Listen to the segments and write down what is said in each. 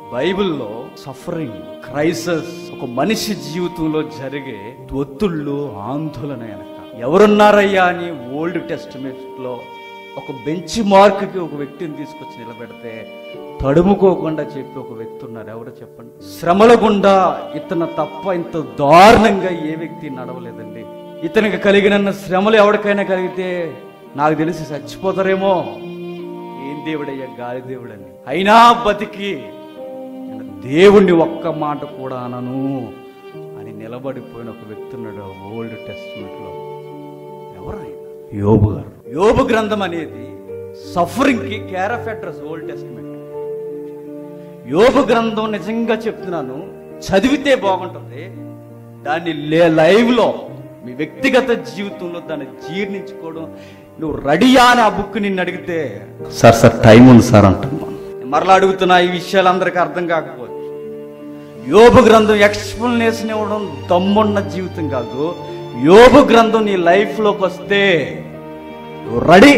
బైబిల్లో suffering crisis ఒక మనిషి జీవితంలో జరిగే ఒత్తుళ్ళు ఆందోళన వెనక ఎవరున్నారయ్యా అని ఓల్డ్ టెస్టిమెంట్ లో ఒక బెంచ్ మార్క్ కి ఒక వ్యక్తిని తీసుకొచ్చి నిలబెడితే తడుముకోకుండా చెప్పి ఒక వ్యక్తి ఉన్నారు ఎవరు చెప్పండి శ్రమల గుండా ఇతను తప్ప ఇంత దారుణంగా ఏ వ్యక్తి నడవలేదండి ఇతనికి కలిగిన శ్రమలు ఎవరికైనా కలిగితే నాకు తెలిసి చచ్చిపోతారేమో ఏం దేవుడయ్యా గాలి దేవుడని అయినా బతికి నేను దేవుణ్ణి ఒక్క మాట కూడా అనను అని నిలబడిపోయిన ఒక వ్యక్తి ఉన్నాడు ఓల్డ్ టెస్ట్మెంట్ లో ఎవరైనా యోబు గారు యోబు గ్రంథం అనేది సఫరింగ్ కి care of address old testament యోబు గ్రంథం నిజంగా చెప్తున్నాను చదివితే బాగుంటుంది దాన్ని లే- లైవ్ లో మీ వ్యక్తిగత జీవితంలో దాన్ని జీర్ణించుకోవడం నువ్వు రెడీయా అని ఆ బుక్ నిన్ను అడిగితే సార్ సార్ టైం ఉంది సార్ అంటున్నాను నేను మరలా అడుగుతున్నా ఈ విషయాలు అందరికీ అర్థం కాకపోవచ్చు యోబు గ్రంథం ఎక్స్ప్లెనేషన్ ఇవ్వడం దమ్మున్న జీవితం కాదు యోబు గ్రంథం నీ లైఫ్ లోకి వస్తే రెడీ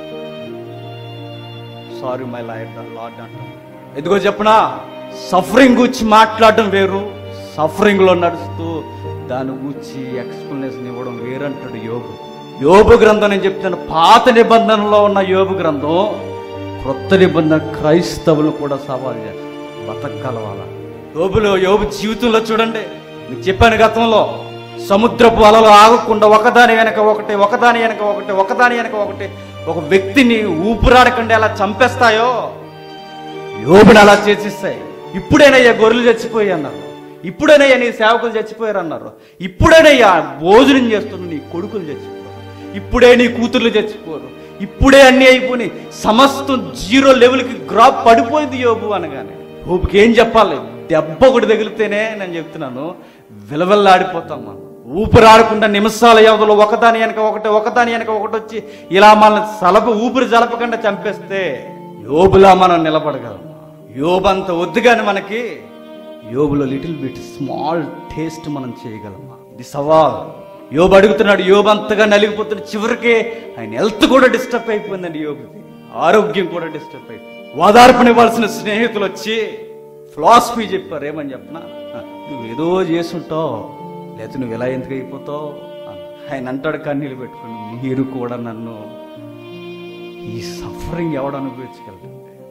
సారీ మై లైఫ్ లాడ్ అంటాం ఎందుకో చెప్పనా సఫరింగ్ గురించి మాట్లాడడం వేరు సఫరింగ్ లో నడుస్తూ దాని గురించి ఎక్స్ప్లెనేషన్ ఇవ్వడం వేరంటాడు యోబు యోబు గ్రంథం నేను చెప్తాను పాత నిబంధనలో ఉన్న యోబు గ్రంథం క్రొత్త నిబంధన క్రైస్తవులు కూడా సవాల్ చేస్తారు బతకగలవాల యోబులో యోబు జీవితంలో చూడండి మీకు చెప్పాను గతంలో సముద్రపు అలలు ఆగకుండా ఒకదాని వెనక ఒకటి ఒకదాని వెనక ఒకటి ఒకదాని వెనక ఒకటి ఒక వ్యక్తిని ఊపిరాడకుండా ఎలా చంపేస్తాయో యోబుని అలా చేసిస్తాయి ఇప్పుడేనయ్యా గొర్రెలు చచ్చిపోయి అన్నారు ఇప్పుడేనయ్యా నీ సేవకులు చచ్చిపోయారు అన్నారు ఇప్పుడేనయ్యా భోజనం చేస్తున్న నీ కొడుకులు చచ్చిపోరు ఇప్పుడే నీ కూతుర్లు చచ్చిపోరు ఇప్పుడే అన్ని అయిపోయి సమస్తం జీరో లెవెల్కి గ్రాప్ పడిపోయింది యోబు అనగానే యోబుకి ఏం చెప్పాలి దెబ్బ ఒకటి తగిలితేనే నేను చెప్తున్నాను విలవెల్లాడిపోతాం మనం ఊపిరాడకుండా నిమిషాల వ్యవధిలో ఒకదాని వెనక ఒకటి ఒకదాని వెనక ఒకటి వచ్చి ఇలా మనల్ని సలప ఊపిరి జలపకుండా చంపేస్తే యోబులా మనం నిలబడగలం యోబంత వద్దుగాని మనకి యోబులో లిటిల్ బిట్ స్మాల్ టేస్ట్ మనం చేయగలమా ఇది సవాల్ యోబు అడుగుతున్నాడు యోబు అంతగా నలిగిపోతున్న చివరికి ఆయన హెల్త్ కూడా డిస్టర్బ్ అయిపోయిందండి యోబుకి ఆరోగ్యం కూడా డిస్టర్బ్ అయిపోయింది ఓదార్పునివ్వాల్సిన స్నేహితులు వచ్చి ఫిలాసఫీ చెప్పారు ఏమని చెప్పనా నువ్వు ఏదో చేసుంటావు లేకపోతే నువ్వు ఎలా ఎందుకు అయిపోతావు అని. ఆయన అంటాడు కన్నీళ్ళు పెట్టుకుని మీరు కూడా నన్ను ఈ సఫరింగ్ ఎవడు అనుభవించగలుగుతుంది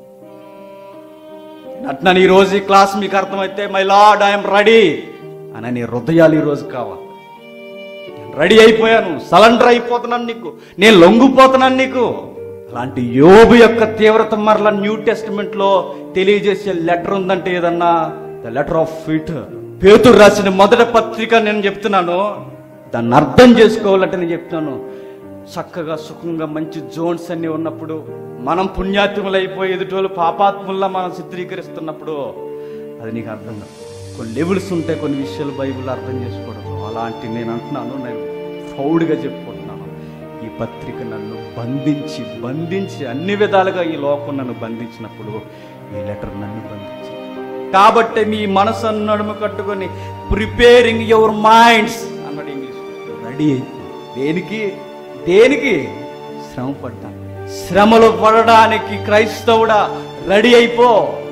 అట్నని ఈ రోజు ఈ క్లాస్ మీకు అర్థమైతే మై లార్డ్ ఐఎమ్ రెడీ అని నీ హృదయాలు ఈ రోజు కావాలి నేను రెడీ అయిపోయాను సలెండర్ అయిపోతున్నాను నీకు నేను లొంగిపోతున్నాను నీకు అలాంటి యోబు యొక్క తీవ్రత మరలా న్యూ టెస్టిమెంట్ లో తెలియజేసే లెటర్ ఉందంటే ఏదన్నా ద లెటర్ ఆఫ్ ఫిట్ పేతురు రాసిన మొదటి పత్రిక నేను చెప్తున్నాను దాన్ని అర్థం చేసుకోవాలంటే నేను చెప్తున్నాను చక్కగా సుఖంగా మంచి జోన్స్ అన్ని ఉన్నప్పుడు మనం పుణ్యాత్ములు అయిపోయి ఎదుటోళ్ళు పాపాత్ముల్లా మనం చిత్రీకరిస్తున్నప్పుడు అది నీకు అర్థం కాదు కొన్ని లెవెల్స్ ఉంటాయి కొన్ని విషయాలు బైబిల్ అర్థం చేసుకోవడం అలాంటి నేను అంటున్నాను నేను ప్రౌడ్గా చెప్పుకుంటున్నాను ఈ పత్రిక నన్ను బంధించి బంధించి అన్ని విధాలుగా ఈ లోకం నన్ను బంధించినప్పుడు ఈ లెటర్ నన్ను బంధించి కాబట్టి మీ మనసు నడుము కట్టుకొని ప్రిపేరింగ్ యువర్ మైండ్స్ అన్నాడు ఇంగ్లీష్ రెడీ దేనికి దేనికి శ్రమ పడ్డా శ్రమలు పడడానికి క్రైస్తవుడా రెడీ అయిపో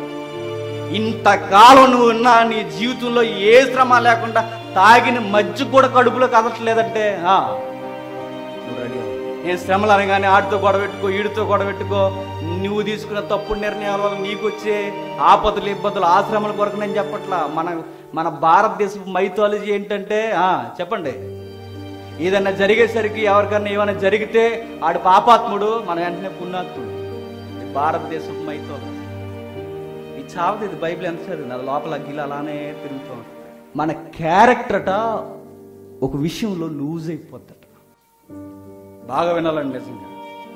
ఇంతకాలం నువ్వు ఉన్నా నీ జీవితంలో ఏ శ్రమ లేకుండా తాగిన మజ్జి కూడా కడుపులో కదట్లేదంటే ఆ, నువ్వు రెడీ అవ్వు. నేను శ్రమలు అనగానే ఆడితో గొడవ పెట్టుకో ఈడితో గొడవ పెట్టుకో నువ్వు తీసుకున్న తప్పుడు నిర్ణయాల వల్ల నీకు వచ్చే ఆపదలు ఇబ్బందులు ఆ శ్రమల కొరకు నేను చెప్పట్లా మన మన భారతదేశపు మైథాలజీ ఏంటంటే ఆ, చెప్పండి ఏదన్నా జరిగేసరికి ఎవరికన్నా ఏమైనా జరిగితే ఆడు పాపాత్ముడు మన వెంటనే పుణ్యాత్ముడు ఇది భారతదేశపు మైథాలజీ ఈ చావది ఇది బైబిల్ ఎంత చదివింది అది లోపల గిల్ల అలానే తిరుగుతూ ఉంటుంది మన క్యారెక్టర్ అట ఒక విషయంలో లూజ్ అయిపోద్దట బాగా వినాలండి నిజంగా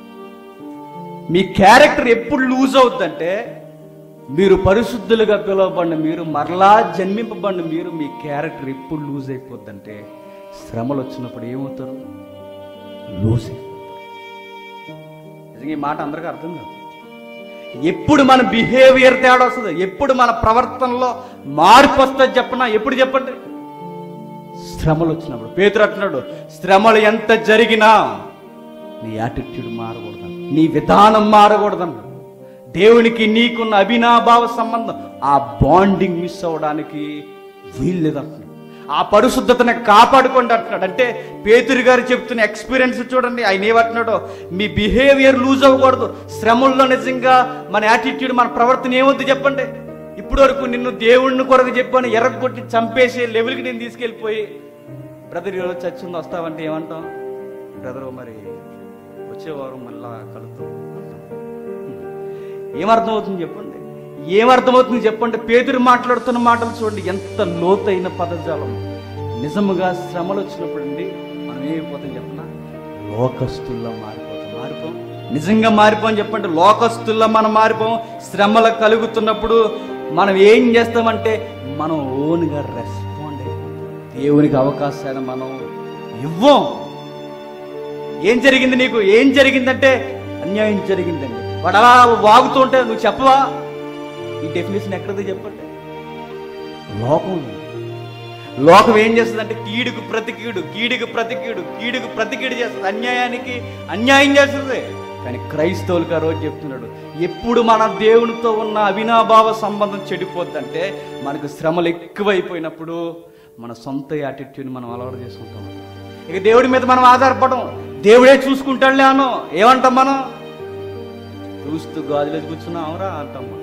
మీ క్యారెక్టర్ ఎప్పుడు లూజ్ అవుద్దంటే మీరు పరిశుద్ధులుగా పిలువబడిన మీరు మరలా జన్మింపబడిన మీరు మీ క్యారెక్టర్ ఎప్పుడు లూజ్ అయిపోద్దంటే శ్రమలు వచ్చినప్పుడు ఏమవుతారు లూజ్ అయిపోతారు నిజంగా ఈ మాట అందరికీ అర్థం కాదు ఎప్పుడు మన బిహేవియర్ తేడా వస్తుంది ఎప్పుడు మన ప్రవర్తనలో మార్పు వస్తుంది చెప్పనా ఎప్పుడు చెప్పండి శ్రమలు వచ్చినప్పుడు పేతురు అంటున్నాడు శ్రమలు ఎంత జరిగినా నీ యాటిట్యూడ్ మారకూడదు నీ విధానం మారకూడదన్నాడు దేవునికి నీకున్న అభినాభావ సంబంధం ఆ బాండింగ్ మిస్ అవ్వడానికి వీల్లేదంటున్నాడు ఆ పరిశుద్ధతను కాపాడుకోండి అంటున్నాడు అంటే పేతురు గారు చెప్తున్న ఎక్స్పీరియన్స్ చూడండి ఆయన ఏమంటున్నాడో మీ బిహేవియర్ లూజ్ అవ్వకూడదు శ్రమల్లో నిజంగా మన యాటిట్యూడ్ మన ప్రవర్తన ఏమొద్దు చెప్పండి ఇప్పటి వరకు నిన్ను దేవుడిని కొరకు చెప్పాను ఎర్రగొట్టి చంపేసే లెవెల్కి నేను తీసుకెళ్ళిపోయి బ్రదర్ ఈరోజు చచ్చింది వస్తావంటే ఏమంటాం బ్రదర్ మరి వచ్చేవారు మళ్ళా కలుద్దాం అంటాం. ఏమర్థమవుతుంది చెప్పండి ఏమర్థమవుతుంది చెప్పండి పేదరు మాట్లాడుతున్న మాటలు చూడండి ఎంత లోతైన పదజాలం నిజముగా శ్రమలు వచ్చినప్పుడు అండి మనం ఏమైపోతాం చెప్పనా లోకస్తుల్లో మారిపోతాం మారిపోం నిజంగా మారిపోం చెప్పండి లోకస్తుల్లో మనం మారిపోం శ్రమలు కలుగుతున్నప్పుడు మనం ఏం చేస్తామంటే మనం ఓన్గా రెస్పాండ్ అయిపోతాం దేవునికి అవకాశాన్ని మనం ఇవ్వం ఏం జరిగింది నీకు ఏం జరిగిందంటే అన్యాయం జరిగిందండి వాడు అలా వాగుతూ ఉంటే నువ్వు చెప్పవా ఈ డెఫినేషన్ ఎక్కడది చెప్పండి లోకం లోకం ఏం చేస్తుందంటే కీడుకు ప్రతి కీడు కీడుకు ప్రతి కీడు కీడుకు ప్రతి కీడు చేస్తుంది అన్యాయానికి అన్యాయం చేస్తుంది కానీ క్రైస్తవులకు ఆ రోజు చెప్తున్నాడు ఎప్పుడు మన దేవునితో ఉన్న అవినాభావ సంబంధం చెడిపోద్దంటే మనకు శ్రమలు ఎక్కువైపోయినప్పుడు మన సొంత యాటిట్యూడ్ మనం అలవాటు చేసుకుంటాం ఇక దేవుడి మీద మనం ఆధారపడం దేవుడే చూసుకుంటాడులే అను ఏమంటాం మనం చూస్తూ గాజులేసి కూర్చున్నావురా అంటాం మనం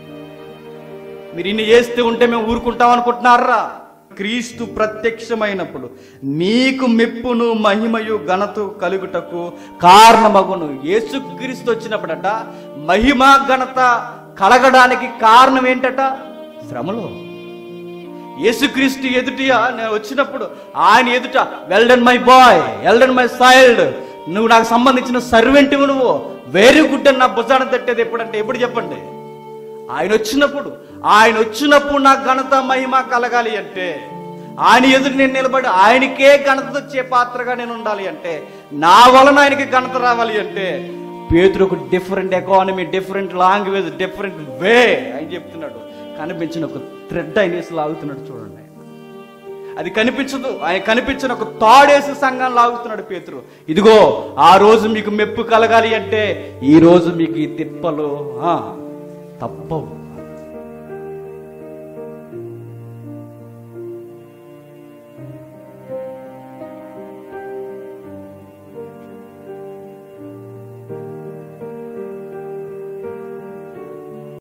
మీరు ఇన్ని చేస్తూ ఉంటే మేము ఊరుకుంటాం అనుకుంటున్నారా క్రీస్తు ప్రత్యక్షమైనప్పుడు మీకు మెప్పును మహిమయు ఘనత కలుగుటకు కారణమగును యేసుక్రీస్తు వచ్చినప్పుడట మహిమ ఘనత కలగడానికి కారణం ఏంటట శ్రమలో యేసుక్రీస్తు ఎదుట నేను వచ్చినప్పుడు ఆయన ఎదుట well done my boy well done my child నువ్వు నాకు సంబంధించిన సర్వెంట్ నువ్వు వెరీ గుడ్ అని నా భుజాన తట్టేది ఎప్పుడంటే ఎప్పుడు చెప్పండి ఆయన వచ్చినప్పుడు ఆయన వచ్చినప్పుడు నాకు ఘనత మహిమ కలగాలి అంటే ఆయన ఎదురు నేను నిలబడి ఆయనకే ఘనత వచ్చే పాత్రగా నేను ఉండాలి అంటే నా వలన ఆయనకి ఘనత రావాలి అంటే పేతురు ఒక different economy different language different way ఆయన చెప్తున్నాడు కనిపించిన ఒక థ్రెడ్ ఆయన వేసి లాగుతున్నాడు చూడండి అది కనిపించదు ఆయన కనిపించిన ఒక తాడేసి సంఘం లాగుతున్నాడు పేతురు ఇదిగో ఆ రోజు మీకు మెప్పు కలగాలి అంటే ఈ రోజు మీకు ఈ తిప్పలు ఆ, తప్పవు